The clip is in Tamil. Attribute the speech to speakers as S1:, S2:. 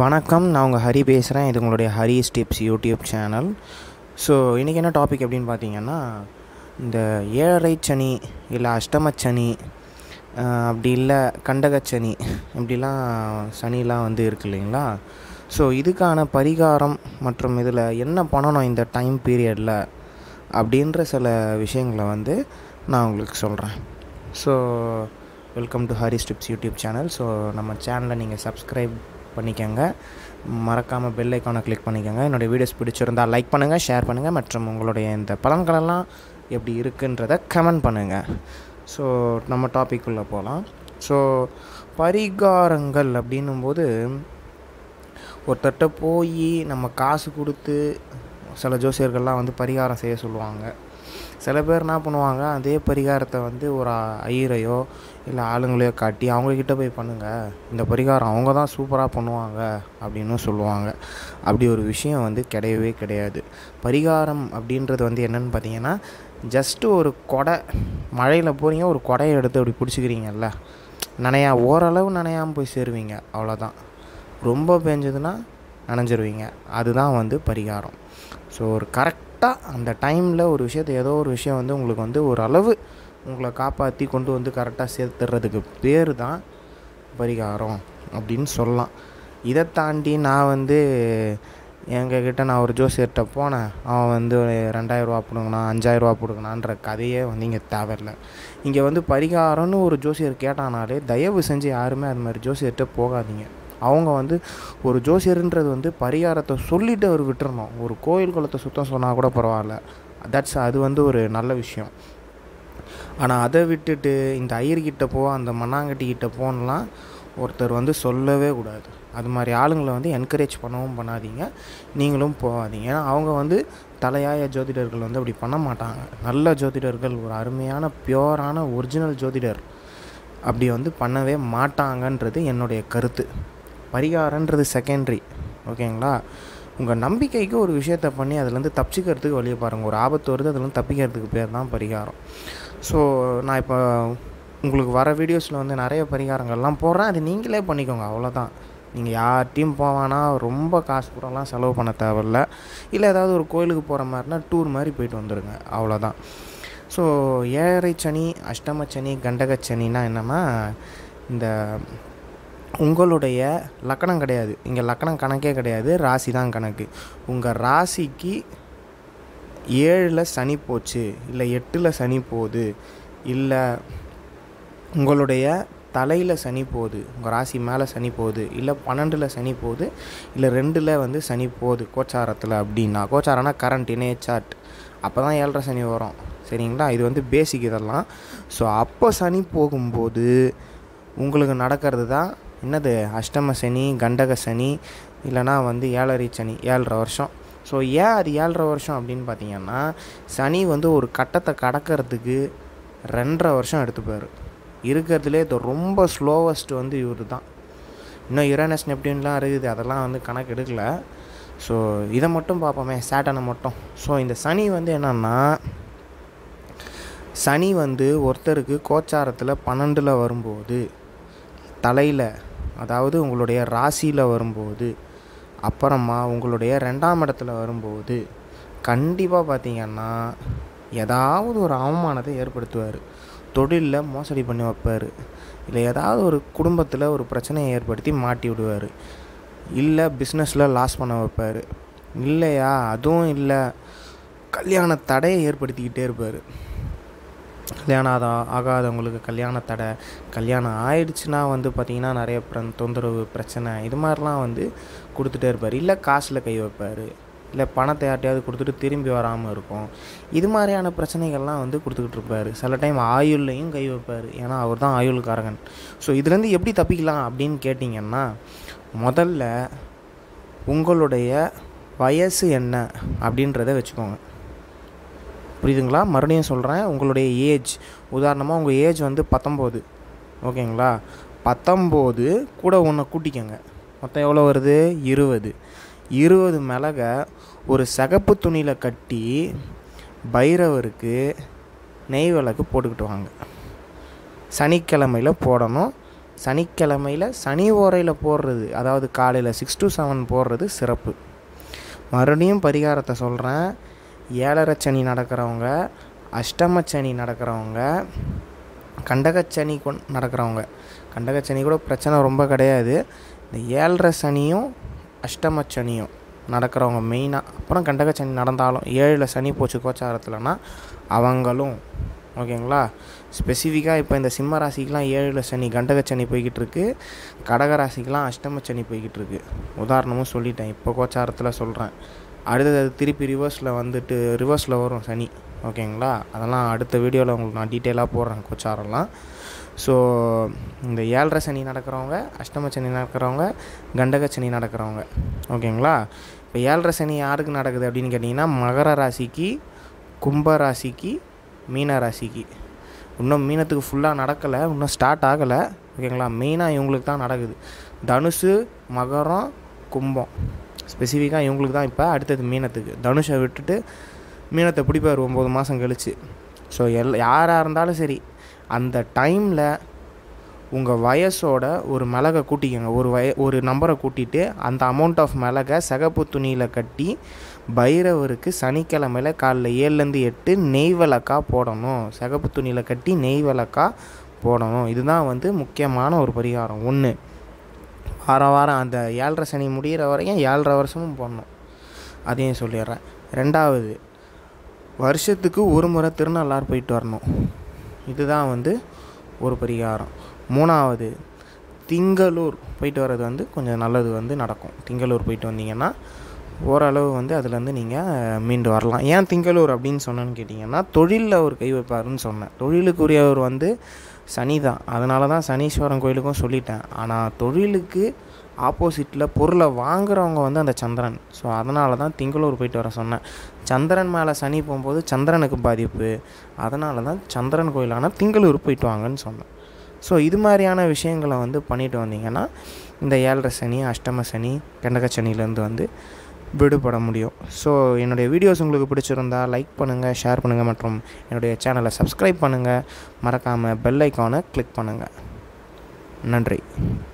S1: வணக்கம் நான் உங்கள் ஹரி பேசுகிறேன் இது உங்களுடைய Hari tips YouTube channel so இன்றைக்கி என்ன டாபிக் அப்படின்னு பார்த்தீங்கன்னா இந்த ஏழரை சனி இல்லை அஷ்டமச்சனி ஆஹ், அப்படி இல்லை கண்டகச்சனி இப்படிலாம் சனிலாம் வந்து இருக்கு இல்லைங்களா ஸோ இதுக்கான பரிகாரம் மற்றும் இதில் என்ன பண்ணணும் இந்த டைம் பீரியடில் அப்படின்ற சில விஷயங்களை வந்து நான் உங்களுக்கு சொல்கிறேன் so welcome to Hari tips YouTube channel so நம்ம சேனலை நீங்கள் சப்ஸ்கிரைப் பண்ணிக்கோங்க மறக்காமல் பெல் ஐக்கானை கிளிக் பண்ணிக்கோங்க என்னுடைய வீடியோஸ் பிடிச்சிருந்தால் லைக் பண்ணுங்கள் ஷேர் பண்ணுங்கள் மற்றும் உங்களுடைய இந்த பலன்களெல்லாம் எப்படி இருக்குன்றதை கமெண்ட் பண்ணுங்கள் ஸோ நம்ம டாபிக் உள்ள போகலாம் ஸோ பரிகாரங்கள் அப்படின்னும்போது ஒருத்தர்கிட்ட போய் நம்ம காசு கொடுத்து சில ஜோசியர்கள்லாம் வந்து பரிகாரம் செய்ய சொல்லுவாங்க சில பேர் என்ன பண்ணுவாங்க அதே பரிகாரத்தை வந்து ஒரு ஐயரையோ இல்லை ஆளுங்களையோ காட்டி அவங்கக்கிட்ட போய் பண்ணுங்கள் இந்த பரிகாரம் அவங்க தான் சூப்பராக பண்ணுவாங்க அப்படின்னு சொல்லுவாங்க அப்படி ஒரு விஷயம் வந்து கிடையவே கிடையாது பரிகாரம் அப்படின்றது வந்து என்னன்னு பார்த்தீங்கன்னா ஜஸ்ட்டு ஒரு கொடை மழையில் போகிறீங்க ஒரு கொடையை எடுத்து அப்படி பிடிச்சிக்கிறீங்கல்ல நனையா ஓரளவு நனையாமல் போய் சேருவீங்க அவ்வளோதான் ரொம்ப பெஞ்சதுன்னா நனைஞ்சிருவீங்க அதுதான் வந்து பரிகாரம் ஸோ ஒரு கரெக்டாக அந்த டைமில் ஒரு விஷயத்தை ஏதோ ஒரு விஷயம் வந்து உங்களுக்கு வந்து ஒரு அளவு உங்களை காப்பாற்றி கொண்டு வந்து கரெக்டாக சேர்த்துறதுக்கு பேர் தான் பரிகாரம் அப்படின்னு சொல்லலாம் இதை தாண்டி நான் வந்து எங்ககிட்ட நான் ஒரு ஜோசியர்கிட்ட போனேன் அவன் வந்து ஒரு ரெண்டாயிரரூவா பிடுங்கினான் அஞ்சாயிரரூவா பிடுங்கினான்ற கதையே வந்து இங்கே தேவையில்லை இங்கே வந்து பரிகாரம்னு ஒரு ஜோசியர் கேட்டானாலே தயவு செஞ்சு யாருமே அது மாதிரி ஜோசியர்கிட்ட போகாதீங்க அவங்க வந்து ஒரு ஜோசியர்ன்றது வந்து பரிகாரத்தை சொல்லிட்டு அவர் விட்டுறணும் ஒரு கோயில் குளத்தை சுத்தம் சொன்னால் கூட பரவாயில்ல தட்ஸ் அது வந்து ஒரு நல்ல விஷயம் ஆனால் அதை விட்டுட்டு இந்த ஐயர்கிட்ட போ அந்த மண்ணாங்கட்டிக்கிட்ட போனலாம் ஒருத்தர் வந்து சொல்லவே கூடாது அது மாதிரி ஆளுங்களை வந்து என்கரேஜ் பண்ணவும் பண்ணாதீங்க நீங்களும் போகாதீங்க ஏன்னா அவங்க வந்து தலையாய ஜோதிடர்கள் வந்து அப்படி பண்ண மாட்டாங்க நல்ல ஜோதிடர்கள் ஒரு அருமையான பியோரான ஒரிஜினல் ஜோதிடர் அப்படி வந்து பண்ணவே மாட்டாங்கன்றது என்னுடைய கருத்து பரிகாரன்றது செகண்டரி ஓகேங்களா உங்கள் நம்பிக்கைக்கு ஒரு விஷயத்த பண்ணி அதுலேருந்து தப்பிச்சுக்கிறதுக்கு வழியை பாருங்கள் ஒரு ஆபத்து வருது அதுலேருந்து தப்பிக்கிறதுக்கு பேர் தான் பரிகாரம் ஸோ நான் இப்போ உங்களுக்கு வர வீடியோஸில் வந்து நிறைய பரிகாரங்கள்லாம் போடுறேன் அது நீங்களே பண்ணிக்கோங்க அவ்வளோதான் நீங்கள் யார்கிட்டையும் போவானா ரொம்ப காசு கூடலாம் செலவு பண்ண தேவையில்ல இல்லை ஏதாவது ஒரு கோயிலுக்கு போகிற மாதிரினா டூர் மாதிரி போயிட்டு வந்துடுங்க அவ்வளோதான் ஸோ ஏழரை சனி அஷ்டம சனி கண்டக சனின்னா என்னென்னா இந்த உங்களுடைய லக்கணம் கிடையாது இங்கே லக்கணம் கணக்கே கிடையாது ராசி தான் கணக்கு உங்கள் ராசிக்கு ஏழில் சனி போச்சு இல்லை எட்டில் சனி போகுது இல்லை உங்களுடைய தலையில் சனி போகுது உங்கள் ராசி மேலே சனி போகுது இல்லை பன்னெண்டில் சனி போகுது இல்லை ரெண்டில் வந்து சனி போகுது கோச்சாரத்தில் அப்படின்னா கோச்சாரம்னா கரண்ட் இணைய சார்ட் அப்போ தான் ஏழரை சனி வரும் சரிங்களா இது வந்து பேசிக் இதெல்லாம் ஸோ அப்போ சனி போகும்போது உங்களுக்கு நடக்கிறது தான் என்னது அஷ்டம சனி கண்டக சனி இல்லைனா வந்து ஏழரை சனி ஏழரை வருஷம் ஸோ ஏன் அது ஏழரை வருஷம் அப்படின்னு பார்த்தீங்கன்னா சனி வந்து ஒரு கட்டத்தை கடக்கிறதுக்கு ரெண்டரை வருஷம் எடுத்துப்பார் இருக்கிறதுலே இது ரொம்ப ஸ்லோவஸ்ட் வந்து இவர் தான் இன்னும் யுரேனஸ் நெப்டின்லாம் இருக்குது அதெல்லாம் வந்து கணக்கு எடுக்கல ஸோ இதை மட்டும் பார்ப்போமே சேட்டனை மட்டும் ஸோ இந்த சனி வந்து என்னென்னா சனி வந்து ஒருத்தருக்கு கோச்சாரத்தில் பன்னெண்டில் வரும்போது தலையில் அதாவது உங்களுடைய ராசியில் வரும்போது அப்புறமா உங்களுடைய ரெண்டாம் இடத்துல வரும்போது கண்டிப்பாக பார்த்தீங்கன்னா ஏதாவது ஒரு அவமானத்தை ஏற்படுத்துவார் தொழிலில் மோசடி பண்ணி வைப்பார் இல்லை ஏதாவது ஒரு குடும்பத்தில் ஒரு பிரச்சனையை ஏற்படுத்தி மாட்டி விடுவார் இல்லை பிஸ்னஸில் லாஸ் பண்ண வைப்பார் இல்லையா அதுவும் இல்லை கல்யாண தடையை ஏற்படுத்திக்கிட்டே இருப்பார் கல்யாணம் ஆதா ஆகாதவங்களுக்கு கல்யாண தடை கல்யாணம் ஆயிடுச்சுன்னா வந்து பார்த்திங்கன்னா நிறைய பிர- தொந்தரவு பிரச்சனை இது மாதிரிலாம் வந்து கொடுத்துட்டே இருப்பார் இல்லை காசில் கை வைப்பார் இல்லை பணத்தை யார்ட்டையாவது கொடுத்துட்டு திரும்பி வராமல் இருக்கும் இது மாதிரியான பிரச்சனைகள்லாம் வந்து கொடுத்துக்கிட்டு இருப்பார் சில டைம் ஆயுள்லையும் கை வைப்பார் ஏன்னா அவர் தான் ஆயுள்காரகன் ஸோ இதுலேருந்து எப்படி தப்பிக்கலாம் அப்படின்னு கேட்டிங்கன்னா முதல்ல உங்களுடைய வயசு என்ன அப்படின்றத வச்சுக்கோங்க புரியுதுங்களா மறுபடியும் சொல்கிறேன் உங்களுடைய ஏஜ் உதாரணமாக உங்கள் ஏஜ் வந்து பத்தொம்போது ஓகேங்களா பத்தொம்போது கூட ஒன்று கூட்டிக்கங்க மொத்தம் எவ்வளோ வருது இருபது இருபது மிளகை ஒரு சிகப்பு துணியில் கட்டி பைரவருக்கு நெய் விளக்கு போட்டுக்கிட்டு வாங்க சனிக்கிழமையில் போடணும் சனிக்கிழமையில் சனி ஓரையில் போடுறது அதாவது காலையில் சிக்ஸ் டு செவன் போடுறது சிறப்பு மறுபடியும் பரிகாரத்தை சொல்கிறேன் ஏழரை சனி நடக்கிறவங்க அஷ்டமச்சனி நடக்கிறவங்க கண்டகச்சனி கொண் நடக்கிறவங்க கண்டகச்சனி கூட பிரச்சனை ரொம்ப கிடையாது இந்த ஏழரை சனியும் அஷ்டமச்சனியும் நடக்கிறவங்க மெயினாக அப்புறம் கண்டகச்சனி நடந்தாலும் ஏழில் சனி போச்சு கோச்சாரத்தில்னா அவங்களும் ஓகேங்களா ஸ்பெசிஃபிக்காக இப்போ இந்த சிம்ம ராசிக்கெலாம் ஏழில் சனி கண்டகச்சனி போய்கிட்டு இருக்கு கடக ராசிக்கெலாம் அஷ்டமச்சனி போய்கிட்டு இருக்கு உதாரணமும் சொல்லிட்டேன் இப்போ கோச்சாரத்தில் சொல்கிறேன் அடுத்தது அது திருப்பி ரிவர்ஸில் வந்துட்டு ரிவர்ஸில் வரும் சனி ஓகேங்களா அதெல்லாம் அடுத்த வீடியோவில் உங்களுக்கு நான் டீட்டெயிலாக போடுறேன் கோச்சாரெல்லாம் ஸோ இந்த ஏழரை சனி நடக்கிறவங்க அஷ்டம சனி நடக்கிறவங்க கண்டக சனி நடக்கிறவங்க ஓகேங்களா இப்போ ஏழரை சனி யாருக்கு நடக்குது அப்படின்னு கேட்டிங்கன்னா மகர ராசிக்கு கும்ப ராசிக்கு மீன ராசிக்கு இன்னும் மீனத்துக்கு ஃபுல்லாக நடக்கலை இன்னும் ஸ்டார்ட் ஆகலை ஓகேங்களா மெயினாக இவங்களுக்கு தான் நடக்குது தனுசு மகரம் கும்பம் ஸ்பெசிஃபிக்காக இவங்களுக்கு தான் இப்போ அடுத்தது மீனத்துக்கு தனுஷை விட்டுட்டு மீனத்தை பிடிப்பார் ஒம்பது மாதம் கழிச்சு ஸோ எல் யாராக இருந்தாலும் சரி அந்த டைமில் உங்கள் வயசோட ஒரு மிளகை கூட்டிக்கோங்க ஒரு வய ஒரு நம்பரை கூட்டிட்டு அந்த அமௌண்ட் ஆஃப் மிளகை சிகப்பு துணியில் கட்டி பைரவருக்கு சனிக்கிழமையில் காலைல ஏழுலேருந்து எட்டு நெய் விளக்கா போடணும் சிகப்பு துணியில் கட்டி நெய் விளக்கா போடணும் இதுதான் வந்து முக்கியமான ஒரு பரிகாரம் ஒன்று வாரம் வாரம் அந்த ஏழரை சனி முடிகிற வரைக்கும் ஏழரை வருஷமும் போடணும் அதையும் சொல்லிடுறேன் ரெண்டாவது வருஷத்துக்கு ஒரு முறை திருநள்ளாறு போயிட்டு வரணும் இதுதான் வந்து ஒரு பரிகாரம் மூணாவது திங்களூர் போயிட்டு வர்றது வந்து கொஞ்சம் நல்லது வந்து நடக்கும் திங்களூர் போயிட்டு வந்தீங்கன்னா ஓரளவு வந்து அதுலேருந்து நீங்கள் மீண்டு வரலாம் ஏன் திங்களூர் அப்படின்னு சொன்னேன்னு கேட்டிங்கன்னா தொழிலில் அவர் கை வைப்பாருன்னு சொன்னேன் தொழிலுக்குரியவர் வந்து சனி தான் அதனால தான் சனீஸ்வரன் கோயிலுக்கும் சொல்லிட்டேன் ஆனால் தொழிலுக்கு ஆப்போசிட்டில் பொருளை வாங்குறவங்க வந்து அந்த சந்திரன் ஸோ அதனால தான் திங்களூர் போயிட்டு வர சொன்னேன் சந்திரன் மேலே சனி போகும்போது சந்திரனுக்கு பாதிப்பு அதனால தான் சந்திரன் கோயிலான திங்களூர் போயிட்டு வாங்கன்னு சொன்னேன் ஸோ இது மாதிரியான விஷயங்களை வந்து பண்ணிட்டு வந்தீங்கன்னா இந்த ஏழரை சனி அஷ்டம சனி கண்டக சனிலேருந்து வந்து விடுபட முடியும் ஸோ என்னுடைய வீடியோஸ் உங்களுக்கு பிடிச்சிருந்தா லைக் பண்ணுங்கள் ஷேர் பண்ணுங்கள் மற்றும் என்னுடைய சேனலை சப்ஸ்கிரைப் பண்ணுங்கள் மறக்காமல் பெல் ஐக்கானை கிளிக் பண்ணுங்கள் நன்றி